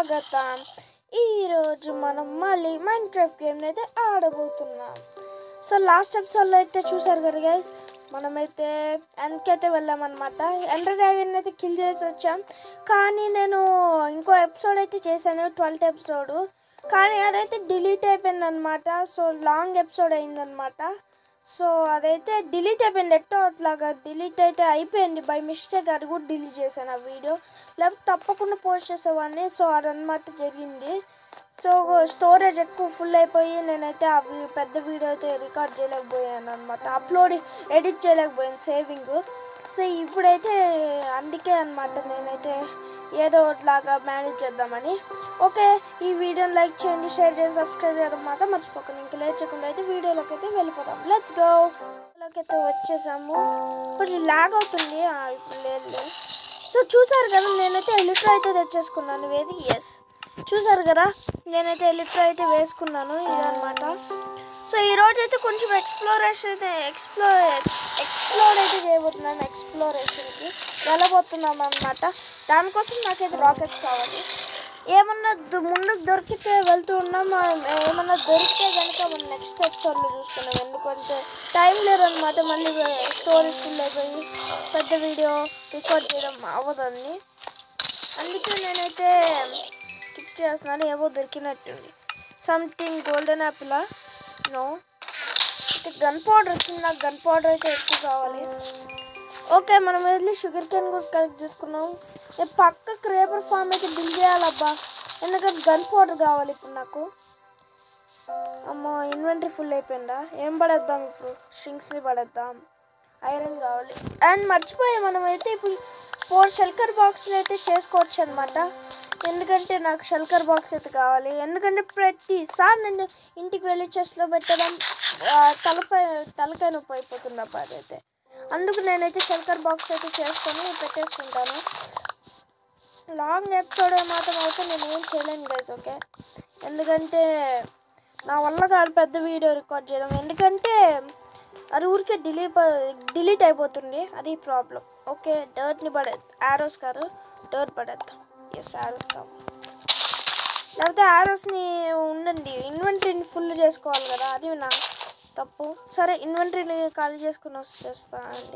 స్వాగతం ఈరోజు మనం మళ్ళీ మైండ్ క్రాఫ్ట్ గేమ్ని అయితే ఆడబోతున్నాం సో లాస్ట్ ఎపిసోడ్లో అయితే చూసారు కదా గైస్ మనమైతే వెనకైతే వెళ్ళామన్నమాట ఎంటర్ డ్రాగన్ అయితే కిల్ చేసి వచ్చాం కానీ నేను ఇంకో ఎపిసోడ్ అయితే చేశాను ట్వెల్త్ ఎపిసోడ్ కానీ అదైతే డిలీట్ అయిపోయింది అనమాట సో లాంగ్ ఎపిసోడ్ అయిందనమాట సో అదైతే డిలీట్ అయిపోయింది ఎట్టో అట్లాగా డిలీట్ అయితే అయిపోయింది బై మిస్టేక్ అది కూడా డిలీట్ చేశాను ఆ వీడియో లేకపోతే తప్పకుండా పోస్ట్ చేసేవాడిని సో అదనమాట జరిగింది సో స్టోరేజ్ ఎక్కువ ఫుల్ అయిపోయి నేనైతే ఆ వి- పెద్ద వీడియో అయితే రికార్డ్ చేయలేకపోయాను అనమాట అప్లోడ్ ఎడిట్ చేయలేకపోయాను సేవింగ్ సో ఇప్పుడైతే అందుకే అనమాట నేనైతే ఏదో ఒకలాగా మేనేజ్ చేద్దామని ఓకే ఈ వీడియోని లైక్ చేయండి షేర్ చేయండి సబ్స్క్రైబ్ చేయడం మాత్రం మర్చిపోకండి ఇంకా లేట్ చేయకుండా అయితే వీడియోలోకి అయితే వెళ్ళిపోతాం లెట్స్ గో వీడియోలోకి అయితే వచ్చేసాము కొంచెం లాగ్ అవుతుంది ఆ, ఇప్పుడు లేదు సో చూసారు కదా నేనైతే ఎలిట్రా అయితే తెచ్చేసుకున్నాను వేది ఎస్ చూసారు కదా నేనైతే ఎలిట్రా అయితే వేసుకున్నాను ఇదనమాట సో ఈ రోజు అయితే కొంచెం ఎక్స్ప్లోరేషన్ అయితే ఎక్స్ప్లోర్ ఎక్స్ప్లోర్ అయితే చేయబోతున్నాను ఎక్స్ప్లోరేషన్కి వెళ్ళబోతున్నాం అనమాట దానికోసం నాకైతే రాకెట్స్ కావాలి ఏమన్నా దు- ముందుకు దొరికితే వెళ్తూ ఉన్నాం ఆ, ఏమన్నా దొరికితే కనుక మనం నెక్స్ట్ ఎపిసోడ్లో చూసుకున్నాం ఎందుకంటే టైం లేదనమాట మళ్ళీ స్టోరీ ఫుల్ అయిపోయి పెద్ద వీడియో రికార్డ్ చేయడం అవ్వదండి అందుకే నేనైతే స్కిప్ చేస్తున్నాను ఏవో దొరికినట్టుంది something golden apple no gunpowder వచ్చింది నాకు గన్ పౌడర్ అయితే ఎక్కువ కావాలి ఓకే మనం వెళ్ళి షుగర్ కేన్ కూడా కలెక్ట్ చేసుకున్నాం నేను పక్క క్రేపర్ ఫామ్ అయితే బిల్ చేయాలబ్బా ఎందుకంటే గన్ పౌడర్ కావాలి ఇప్పుడు నాకు అమ్మో ఇన్వెంటరీ ఫుల్ అయిపోయిందా ఏం పడేద్దాం ఇప్పుడు స్ట్రింగ్స్ని పడేద్దాం ఐరన్ కావాలి అండ్ మర్చిపోయి మనం అయితే ఇప్పుడు ఫోర్ షెల్కర్ బాక్స్లు అయితే చేసుకోవచ్చు అనమాట ఎందుకంటే నాకు షెల్కర్ బాక్స్ అయితే కావాలి ఎందుకంటే ప్రతిసారి నేను ఇంటికి వెళ్ళి చెస్ట్లో పెట్టడం ఆ, తలపై తలకాయ నొప్పి అయిపోతుంది అబ్బా అదైతే అందుకు నేనైతే షెల్కర్ బాక్స్ అయితే చేసుకొని పెట్టేసుకుంటాను లాంగ్ ఎపిసోడ్ మాత్రం అయితే నేను ఏం చేయలేను గైస్ ఓకే ఎందుకంటే నా వల్ల కాదు పెద్ద వీడియో రికార్డ్ చేయడం ఎందుకంటే అది ఊరికే డిలీట్ డిలీట్ అయిపోతుంది అది ప్రాబ్లం ఓకే డర్ట్ని పడే యారోస్ కాదు డర్ట్ పడేద్దాం ఎస్ యారోస్ కావాలి లేకపోతే యారోస్ని ఉండండి ఇన్వెంటరీని ఫుల్ చేసుకోవాలి కదా అది నా తప్పు సరే ఇన్వెంటరీని ఖాళీ చేసుకుని వచ్చేస్తానండి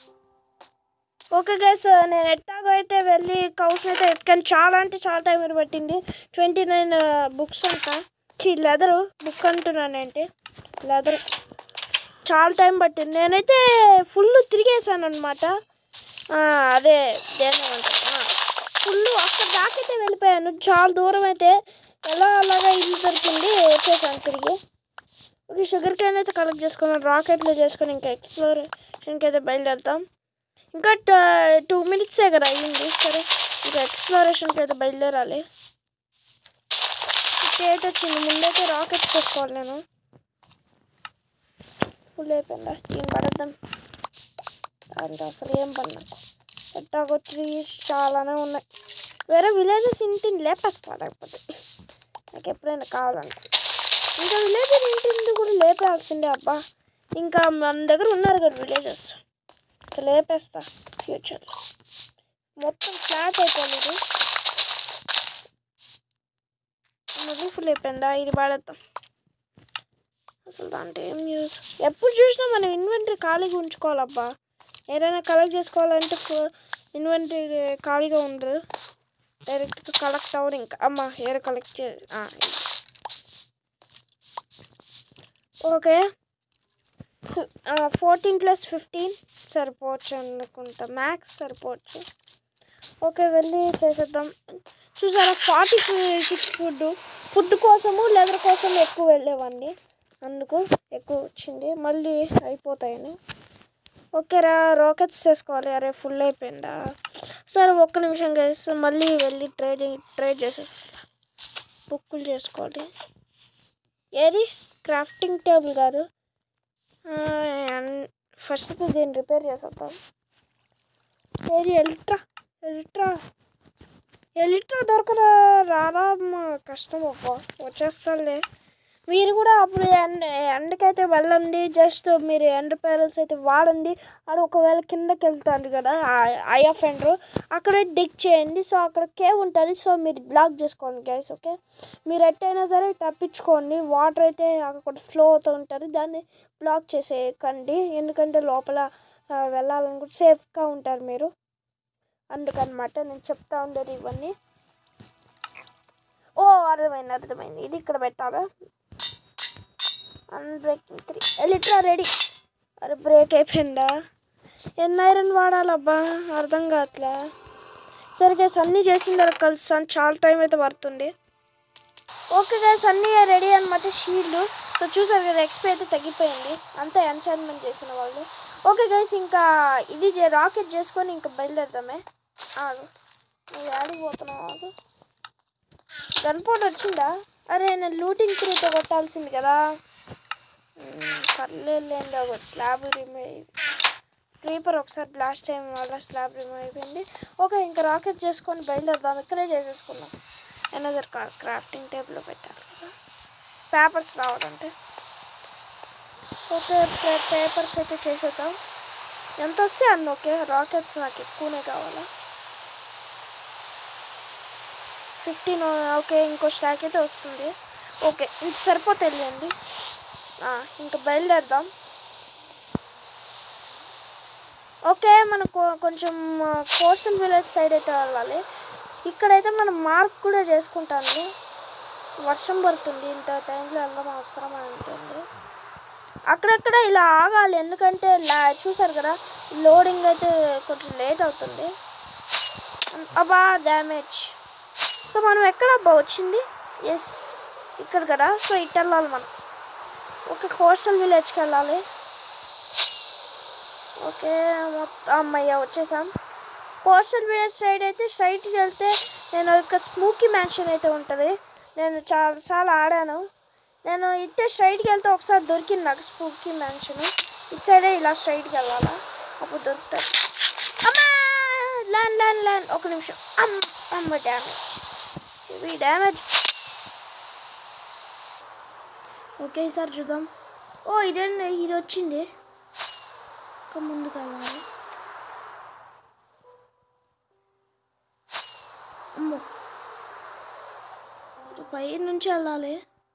ఓకే గైస్ నేను ఎట్టాగో అయితే వెళ్ళి కౌస్ అయితే ఎత్తుకాను చాలా అంటే చాలా టైం పట్టింది ట్వంటీ నైన్ బుక్స్ అంట చీ లెదరు బుక్ అంటున్నానంటే లెదర్ చాలా టైం పట్టింది నేనైతే ఫుల్ తిరిగేసాను అనమాట అదే దేనేమంటారు ఫుల్ అక్కడ దాకైతే వెళ్ళిపోయాను చాలా దూరం అయితే ఎలా అలాగా ఇల్లు దొరికింది వచ్చేసాను తిరిగి ఓకే షుగర్ క్యాన్ అయితే కలెక్ట్ చేసుకున్నాను రాకెట్లో చేసుకొని ఇంకా ఎక్స్ప్లోరేషన్కి అయితే బయలుదేరుతాం ఇంకా టూ మినిట్సే కదా అయ్యింది సరే ఇంకా ఎక్స్ప్లోరేషన్కి అయితే బయలుదేరాలి డేట్ వచ్చింది ముందైతే రాకెట్స్ పెట్టుకోవాలి నేను ఫుల్ అయిపోయిందా దీన్ని పడద్దాం దాంట్లో అసలు ఏం పడినా ఎట్టాగో ట్రీస్ చాలానే ఉన్నాయి వేరే విలేజెస్ ఇంటిని లేపేస్తా లేకపోతే నాకు ఎప్పుడైనా కావాలంటే ఇంకా విలేజెస్ ఇంటిని కూడా లేపేయాల్సిందే అబ్బా ఇంకా మన దగ్గర ఉన్నారు కదా విలేజెస్ ఇంకా లేపేస్తా ఫ్యూచర్లో మొత్తం ఫ్లాట్ అయిపోయింది ఇది మళ్ళీ ఫుల్ అయిపోయిందా ఇది వాడేద్దాం అసలు దాంట్లో ఏం యూజ్ ఎప్పుడు చూసినా మనం ఇన్వెంటరీ ఖాళీగా ఉంచుకోవాలబ్బా ఏదైనా కలెక్ట్ చేసుకోవాలంటే ఇన్వెంటరీ ఖాళీగా ఉండదు డైరెక్ట్గా కలెక్ట్ అవ్వదు ఇంకా అమ్మ ఏర కలెక్ట్ చే ఆ, ఇది. ఓకే ఫోర్టీన్ ప్లస్ ఫిఫ్టీన్ సరిపోవచ్చు అనుకుంటా మ్యాక్స్ సరిపోవచ్చు ఓకే వెళ్ళి చేసేద్దాం చూసారా ఫార్టీ సిక్స్ ఫుడ్ ఫుడ్ కోసము లెదర్ కోసం ఎక్కువ వెళ్ళేవాడిని అందుకు ఎక్కువ వచ్చింది మళ్ళీ అయిపోతాయని ఓకేరా రాకెట్స్ చేసుకోవాలి అరే ఫుల్ అయిపోయిందా సరే ఒక్క నిమిషం గైస్ మళ్ళీ వెళ్ళి ట్రేడింగ్ ట్రేడ్ చేసేస్తా బుక్కులు చేసుకోవాలి ఏది క్రాఫ్టింగ్ టేబుల్ కాదు ఫస్ట్ దీన్ని రిపేర్ చేసేద్దాం ఏది ఎలిట్రా ఎలిట్రా ఎలిట్రా దొరకరా రారా అమ్మా కష్టం అబ్బా వచ్చేస్తాలే మీరు కూడా అప్పుడు ఎండ ఎండకైతే వెళ్ళండి జస్ట్ మీరు ఎండ పేరల్స్ అయితే వాడండి అది ఒకవేళ కిందకి వెళ్తారు కదా ఐ ఆఫ్ ఎండర్ అక్కడ డిగ్ చేయండి సో అక్కడ కేవ్ ఉంటుంది సో మీరు బ్లాక్ చేసుకోండి గైస్ ఓకే మీరు ఎట్టయినా సరే తప్పించుకోండి వాటర్ అయితే అక్కడ ఫ్లో అవుతూ ఉంటుంది దాన్ని బ్లాక్ చేసేయకండి ఎందుకంటే లోపల ఆ, వెళ్ళాలనుకుంటే సేఫ్గా ఉంటారు మీరు అందుకనమాట నేను చెప్తా ఉండేది ఇవన్నీ ఓ అర్థమైంది అర్థమైంది ఇది ఇక్కడ పెట్టాలా అన్బ్రేకింగ్ త్రీ ఎలిట్రా రెడీ అరే బ్రేక్ అయిపోయిందా ఎన్ని ఐరన్ వాడాలబ్బా అర్థం కావట్లే సరే గైస్ అన్నీ చేసిన తర్వాత కలుస్తాను చాలా టైం అయితే పడుతుంది ఓకే గైస్ అన్నీ రెడీ అనమాట షీల్డ్ సో చూసారు కదా ఎక్స్పీ అయితే తగ్గిపోయింది అంతా ఎంచాన్మెంట్ చేసిన వాళ్ళు ఓకే గైస్ ఇంకా ఇది చే- రాకెట్ చేసుకొని ఇంకా బయలుదేరదామే ఆగు నువ్వు ఆడికి పోతున్నావు ఆగు గన్ పౌడర్ వచ్చిందా అరే నేను లూటింగ్ త్రీతో కొట్టాల్సింది కదా మ్మ్, పర్లేదులేండి ఒక స్లాబ్ రిమూవ్ క్రీపర్ ఒకసారి బ్లాస్ట్ చేయడం వల్ల స్లాబ్ రిమూవ్ అయిపోయింది ఓకే ఇంకా రాకెట్ చేసుకొని బయలుదేరదాం ఇక్కడే చేసేసుకుందాం ఎనదర్ క్రాఫ్టింగ్ టేబుల్లో పెట్టాలి కదా పేపర్స్ రావాలంటే ఓకే పేపర్స్ అయితే చేసేద్దాం ఎంత వస్తే అన్న ఓకే రాకెట్స్ నాకు ఎక్కువనే కావాలా ఫిఫ్టీన్ ఓకే ఇంకో స్టాక్ అయితే వస్తుంది ఓకే ఇంక సరిపోతాయిలేండి ఆ, ఇంకా బయలుదేరదాం ఓకే మనం కొ- కొంచెం కోస్టల్ విలేజ్ సైడ్ అయితే వెళ్ళాలి ఇక్కడైతే మనం మార్క్ కూడా చేసుకుంటాను వర్షం పడుతుంది ఇంత టైంలో వెళ్ళడం అవసరం ఉంటుంది అక్కడక్కడ ఇలా ఆగాలి ఎందుకంటే లా చూసారు కదా లోడింగ్ అయితే కొంచెం లేట్ అవుతుంది అబ్బా డ్యామేజ్ సో మనం ఎక్కడ అబ్బా వచ్చింది ఎస్ ఇక్కడ కదా సో ఇటు వెళ్ళాలి మనం ఓకే కోస్టల్ విలేజ్కి వెళ్ళాలి ఓకే మొత్తం అమ్మయ్య వచ్చేసాం కోస్టల్ విలేజ్ సైడ్ అయితే సైడ్కి వెళ్తే నేను ఒక స్మూకీ మ్యాన్షన్ అయితే ఉంటుంది నేను చాలాసార్లు ఆడాను నేను ఇట్టే స్ట్రైట్కి వెళ్తే ఒకసారి దొరికింది నాకు స్పూకీ మ్యాన్షన్ ఇటు సైడే ఇలా స్ట్రైట్కి వెళ్ళాలా అప్పుడు దొరుకుతుంది అమ్మా ల్యాండ్ ల్యాండ్ ల్యాండ్ ఒక నిమిషం అమ్మ అమ్మ డ్యామేజ్ ఇవి డ్యామేజ్ ఓకే ఈసారి చూద్దాం ఓ ఇదేంటి ఇది వచ్చింది ఇంకా ముందుకు వెళ్ళాలి అమ్మో ఇటు పై నుంచి వెళ్ళాలి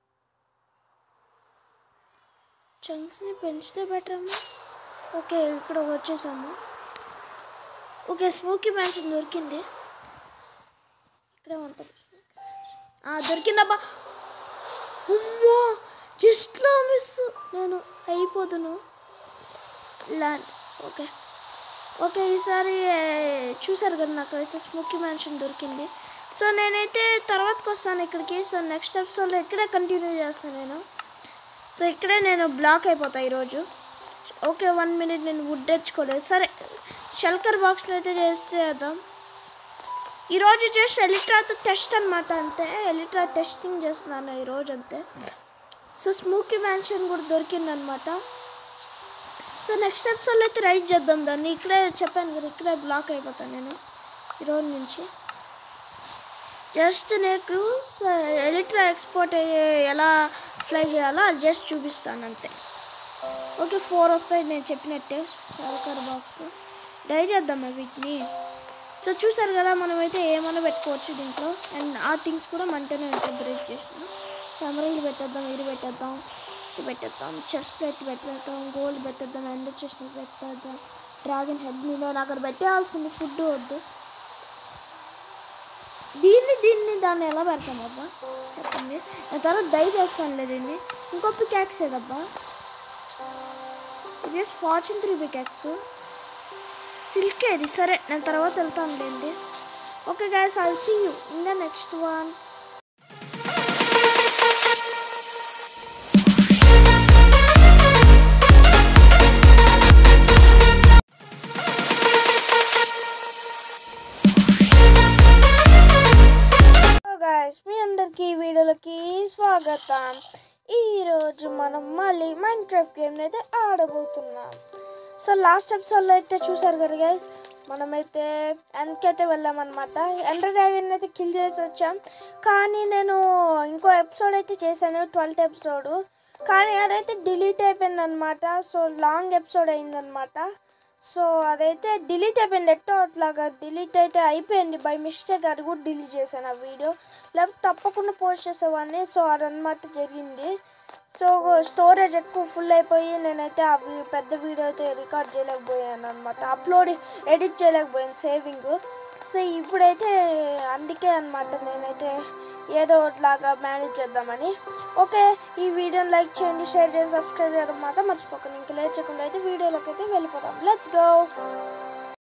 చంక్స్ని పెంచితే బెటర్ అమ్మా ఓకే ఇక్కడ వచ్చేసాము ఓకే స్మోకీ మ్యాన్షన్ దొరికింది ఇక్కడే ఉంటుంది smoky mansion. ఆ, దొరికిందబ్బా అమ్మో జస్ట్లో మిస్ నేను అయిపోదును ల్యాండ్ ఓకే ఓకే ఈసారి ఏ, చూసారు కదా నాకు అయితే స్మోకీ మ్యాన్షన్ దొరికింది సో నేనైతే తర్వాతకి వస్తాను ఇక్కడికి సో నెక్స్ట్ ఎపిసోడ్లో ఇక్కడే కంటిన్యూ చేస్తాను నేను సో ఇక్కడే నేను బ్లాక్ అయిపోతా ఈరోజు ఓకే వన్ మినిట్ నేను వుడ్ తెచ్చుకోలేదు సరే షల్కర్ బాక్స్లో అయితే చేసేద్దాం ఈరోజు జస్ట్ ఎలిట్రాతో టెస్ట్ అనమాట అంతే ఎలిట్రా టెస్టింగ్ చేస్తున్నాను ఈరోజు అంతే సో స్మూకీ మ్యాన్షన్ కూడా దొరికిందనమాట సో నెక్స్ట్ ఎపిసోడ్లో అయితే రైజ్ చేద్దాం దాన్ని ఇక్కడే చెప్పాను కదా ఇక్కడే బ్లాక్ అయిపోతాను నేను ఈరోజు నుంచి జస్ట్ నీకు ఎలిట్రా ఎక్స్పోర్ట్ అయ్యే ఎలా ఫ్లై చేయాలో అది జస్ట్ చూపిస్తాను అంతే ఓకే ఫోర్ వస్తాయి నేను చెప్పినట్టే సర్కర్ బాక్స్ డై చేద్దాం వీటిని సో చూసారు కదా మనమైతే ఏమైనా పెట్టుకోవచ్చు దీంట్లో అండ్ ఆ థింగ్స్ కూడా మంటనే ఉంటాయి బ్రేక్ చేసిన సమరీలు పెట్టేద్దాం ఇది పెట్టేద్దాం ఇది పెట్టేద్దాం చెస్ట్ ప్లేట్ పెట్టేద్దాం గోల్డ్ పెట్టేద్దాం ఎండ్ చెస్ట్ పెట్టేద్దాం డ్రాగన్ హెడ్ నేను అక్కడ పెట్టేయాల్సింది ఫుడ్ వద్దు దీన్ని దీన్ని దాన్ని ఎలా పెడతాం అబ్బా చెప్పండి నేను తర్వాత డై చేస్తానులే దీన్ని ఇంకో పికాక్స్ ఏదబ్బా ఇది ఫార్చ్యూన్ త్రీ పికాక్స్ సిల్క్ ఇది సరే నేను తర్వాత వెళ్తానులేండి okay guys I'll see you in the next one guys మీ అందరికీ ఈ వీడియోలోకి స్వాగతం ఈరోజు మనం మళ్ళీ మైండ్ క్రాఫ్ట్ గేమ్ని అయితే ఆడబోతున్నాం సో లాస్ట్ ఎపిసోడ్లో అయితే చూసారు కదా గైస్ మనమైతే ఎండ్కి అయితే వెళ్ళామన్నమాట ఎండర్ డ్రాగన్ అయితే కిల్ చేసి వచ్చాం కానీ నేను ఇంకో ఎపిసోడ్ అయితే చేశాను ట్వెల్త్ ఎపిసోడ్ కానీ అదైతే డిలీట్ అయిపోయింది అనమాట సో లాంగ్ ఎపిసోడ్ అయిందనమాట సో అదైతే డిలీట్ అయిపోయింది ఎట్టో అట్లాగా డిలీట్ అయితే అయిపోయింది బై మిస్టేక్ అది కూడా డిలీట్ చేశాను ఆ వీడియో లేకపోతే తప్పకుండా పోస్ట్ చేసేవాడిని సో అదనమాట జరిగింది సో స్టోరేజ్ ఎక్కువ ఫుల్ అయిపోయి నేనైతే ఆ వీ- పెద్ద వీడియో అయితే రికార్డ్ చేయలేకపోయాను అనమాట అప్లోడ్ ఎడిట్ చేయలేకపోయాను సేవింగ్ సో ఇప్పుడైతే అందుకే అనమాట నేనైతే ఏదో ఒకలాగా మేనేజ్ చేద్దామని ఓకే ఈ వీడియోని లైక్ చేయండి షేర్ చేయండి సబ్స్క్రైబ్ చేయడం మాత్రం మర్చిపోకండి ఇంకా లేట్ చేయకుండా అయితే వీడియోలోకి అయితే వెళ్ళిపోతాం లెట్స్ గో